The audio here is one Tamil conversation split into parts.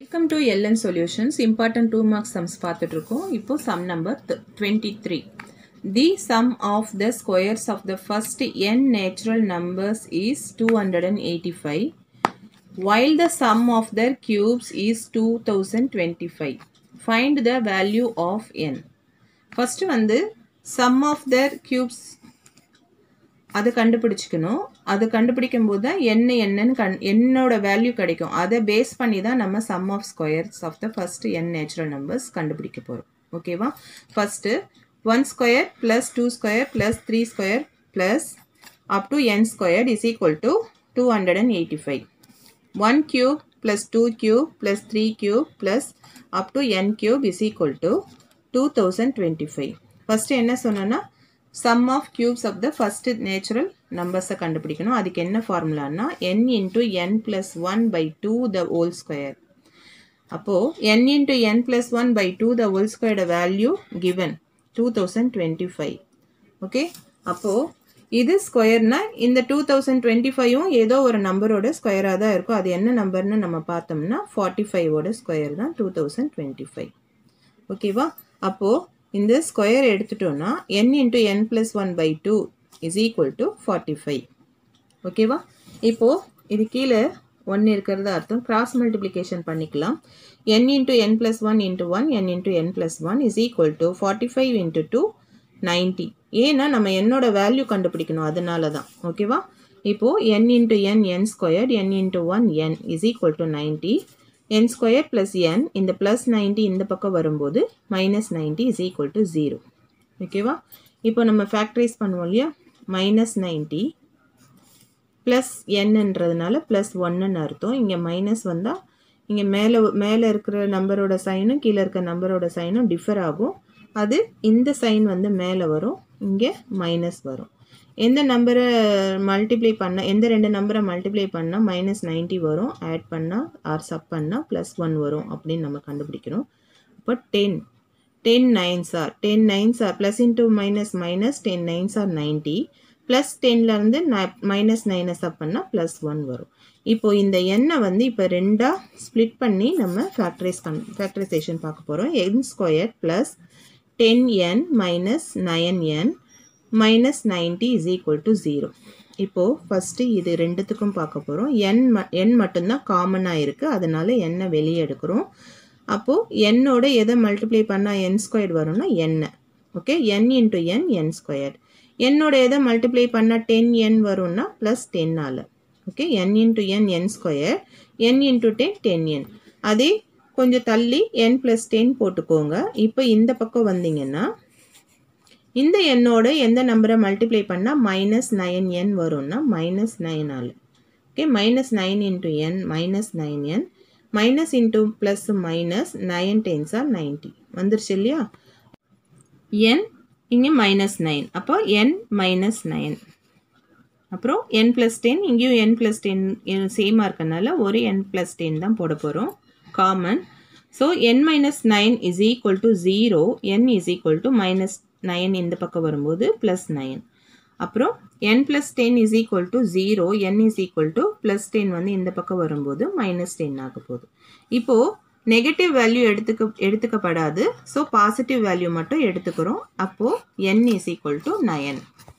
Welcome to LN solutions important two marks sums பார்த்துட்டு இருக்கோம் இப்போ sum number twenty three the sum of the squares of the first n natural numbers is two hundred and eighty five while the sum of their cubes is 2025 find the value of n first வந்து sum of their cubes அது கண்டுபிடிச்சிக்கணும் அது கண்டுபிடிக்கும் போது தான் என்ன என்னன்னு கண் என்னோட வேல்யூ கிடைக்கும் அதை பேஸ் பண்ணி தான் நம்ம sum of squares of the first n natural numbers கண்டுபிடிக்க போகிறோம் ஓகேவா first one square plus two square plus three square plus up to n square is equal to two hundred and eighty five 1 cube plus 2 cube plus 3 cube plus up to n cube is equal to 2025. First என்ன சொன்னோன்னா sum of cubes of the first natural numbers கண்டுபிடிக்கணும் அதுக்கு என்ன ஃபார்முலான்னா n into n plus 1 by 2 the whole square. அப்போ n into n plus 1 by 2 the whole square value given 2025. Okay அப்போ இது ஸ்கொயர்னா இந்த டூ தௌசண்ட் டுவெண்ட்டி ஃபைவும் ஏதோ ஒரு நம்பரோட ஸ்கொயராக தான் இருக்கும் அது என்ன நம்பர்னு நம்ம பார்த்தோம்னா ஃபார்ட்டி ஃபைவோட ஸ்கொயர் தான் டூ தௌசண்ட் டுவெண்ட்டி ஃபைவ் ஓகேவா அப்போது இந்த ஸ்கொயர் எடுத்துட்டோம்னா n into n plus one by two is equal to forty five ஓகேவா இப்போது இது கீழே ஒன்று இருக்கிறது அர்த்தம் கிராஸ் மல்டிப்ளிகேஷன் பண்ணிக்கலாம் n into n plus one into one n into n plus one is equal to forty five into two ninety ஏன்னா நம்ம என்னோட வேல்யூ கண்டுபிடிக்கணும் அதனால தான் ஓகேவா இப்போது n into n n square n into one n is equal to ninety n square plus n இந்த ப்ளஸ் நைன்ட்டி இந்த பக்கம் வரும்போது minus ninety is equal to zero ஓகேவா இப்போ நம்ம ஃபேக்டரைஸ் பண்ணுவோம் இல்லையா மைனஸ் நைன்ட்டி ப்ளஸ் என்னன்றதுனால ப்ளஸ் ஒன்னுன்னு அர்த்தம் இங்கே மைனஸ் வந்தால் இங்கே மேலே மேலே இருக்கிற நம்பரோட சைனும் கீழே இருக்கிற நம்பரோட சைனும் டிஃபர் ஆகும் அது இந்த சைன் வந்து மேலே வரும் இங்கே மைனஸ் வரும் எந்த நம்பரை மல்டிப்ளை பண்ணால் எந்த ரெண்டு நம்பரை மல்டிப்ளை பண்ணால் மைனஸ் நைன்ட்டி வரும் ஆட் பண்ணால் ஆர் சப் பண்ணால் ப்ளஸ் ஒன் வரும் அப்படின்னு நம்ம கண்டுபிடிக்கிறோம் இப்போ ten ten nines or ten nines or plus into minus minus ten nines or ninety plus டென்லேருந்து மைனஸ் நைனை சப் பண்ணால் ப்ளஸ் ஒன் வரும் இப்போது இந்த எண்ணை வந்து இப்போ ரெண்டாக ஸ்ப்ளிட் பண்ணி நம்ம ஃபேக்டரைஸ் கன் ஃபேக்டரைசேஷன் பார்க்க போகிறோம் n square plus 10n minus 9n minus 90 is equal to 0. இப்போது ஃபஸ்ட்டு இது ரெண்டுத்துக்கும் பார்க்க போகிறோம் என் ம என் மட்டும்தான் காமனாக இருக்குது அதனால் எண்ணை வெளியே எடுக்கிறோம் அப்போது என்னோட எதை மல்டிப்ளை பண்ணால் என் ஸ்கொயர் வரும்னா என்ன okay n into n n square என்னோட எதை மல்டிப்ளை பண்ணால் டென் என் வரும்னா ப்ளஸ் டென்னால் okay n into n n square n into ten ten n அதே கொஞ்சம் தள்ளி என் ப்ளஸ் டென் போட்டுக்கோங்க இப்போ இந்த பக்கம் வந்தீங்கன்னா இந்த எண்ணோட எந்த நம்பரை மல்டிப்ளை பண்ணால் மைனஸ் நைன் என் வரும்னா மைனஸ் நைன் ஆள் okay minus nine into n minus nine n minus into plus minus nine tens or ninety வந்துருச்சு இல்லையா என் இங்கே மைனஸ் நைன் அப்போ என் மைனஸ் நைன் அப்புறம் என் ப்ளஸ் டென் இங்கேயும் என் ப்ளஸ் டென் சேமாக இருக்கனால ஒரு என் ப்ளஸ் டென் தான் போட போகிறோம் common. So, n minus 9 is equal to 0, n is equal to minus 9 இந்த பக்கம் வரும்போது plus 9. அப்புறம் n plus 10 is equal to 0, n is equal to plus 10 வந்து இந்த பக்கம் வரும்போது minus 10 ஆக போகுது. இப்போ நெகட்டிவ் வேல்யூ எடுத்துக்க எடுத்துக்கப்படாது ஸோ பாசிட்டிவ் வேல்யூ மட்டும் எடுத்துக்கிறோம் அப்போது n is equal to 9.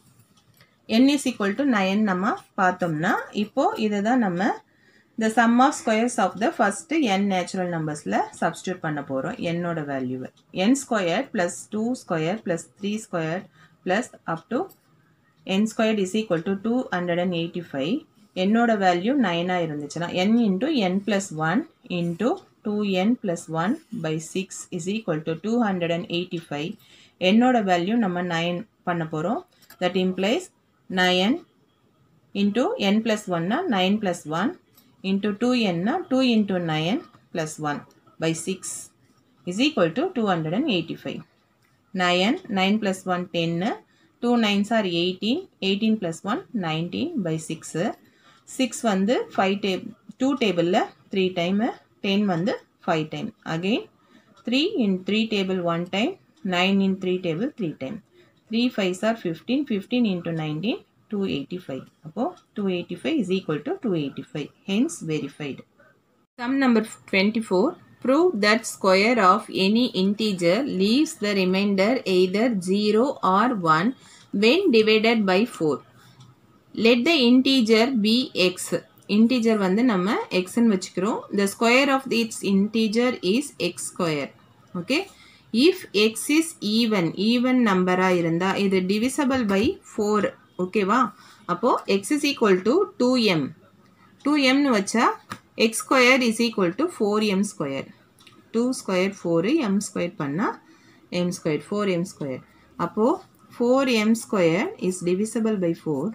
n is equal to 9 நம்ம பார்த்தோம்னா இப்போது இதுதான் நம்ம the sum of squares of the first n natural numbers-ல substitute பண்ண போகிறோம் என்னோட வேல்யூவை n squared plus 2 squared plus 3 squared plus up to n squared is equal to 285 என்னோட வேல்யூ நைனாக இருந்துச்சுன்னா n into n plus 1 into 2n plus 1 by 6 is equal to 285 என்னோட வேல்யூ நம்ம 9 பண்ண போகிறோம் that implies 9 into n plus 1 9 plus 1 into 2n na 2 into 9 plus 1 by 6 is equal to 285. 9, 9 plus 1 10, 2 9s are 18, 18 plus 1 19 by 6. 6 வந்து 5 table 2 table 3 time, 10 வந்து 5 time. Again 3 in 3 table 1 time, 9 in 3 table 3 time. 3 5s are 15, 15 into 19 285 அப்போ 285 is equal to 285 hence verified Sum number 24. Prove that square of any integer leaves the remainder either 0 or 1 when divided by 4. Let the integer be x. Integer வந்து நம்ம x ன்னு வச்சுக்கிறோம். The square of its integer is x square. Okay. If x is even, even number இருந்தா இது divisible by 4. ஓகேவா அப்போ x is equal to 2m. 2m னு வச்சா x square is equal to 4m square. 2 square 4 m square பண்ணா m square 4m square. அப்போ 4m square is divisible by 4.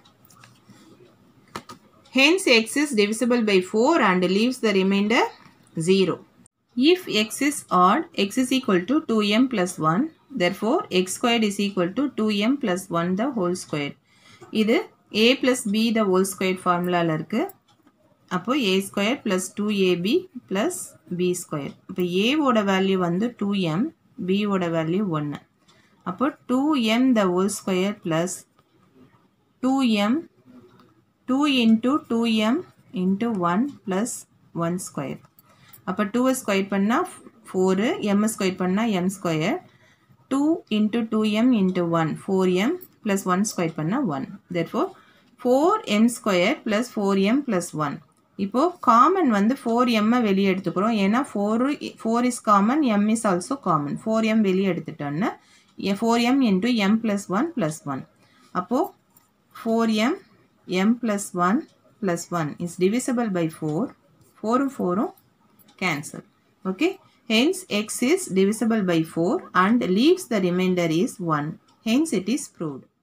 Hence x is divisible by 4 and leaves the remainder 0. If x is odd, x is equal to 2m plus 1. Therefore, x squared is equal to 2m plus 1 the whole square. இது a plus b the whole square formulaல இருக்கு. அப்போ a square plus 2ab plus b square. அப்போ a ஓட வேல்யூ வந்து 2m, b ஓட வேல்யூ 1. அப்போ 2m the whole square plus 2m 2 into 2m into 1 plus 1 square. அப்போ 2 ஸ்கொயர் பண்ணால் ஃபோரு எம் ஸ்கொயர் பண்ணால் m square two into two m into one four m plus one square பண்ணால் one therefore four m square plus four m plus one இப்போது காமன் வந்து ஃபோர் எம்மை வெளியே எடுத்துக்கிறோம் ஏன்னா four four is common m is also common four m வெளியே எடுத்துட்டோன்னா four m into m plus one plus one அப்போது four m m plus 1 plus 1 is divisible by 4. 4 4 cancel. Okay. Hence x is divisible by 4 and leaves the remainder is 1. Hence it is proved.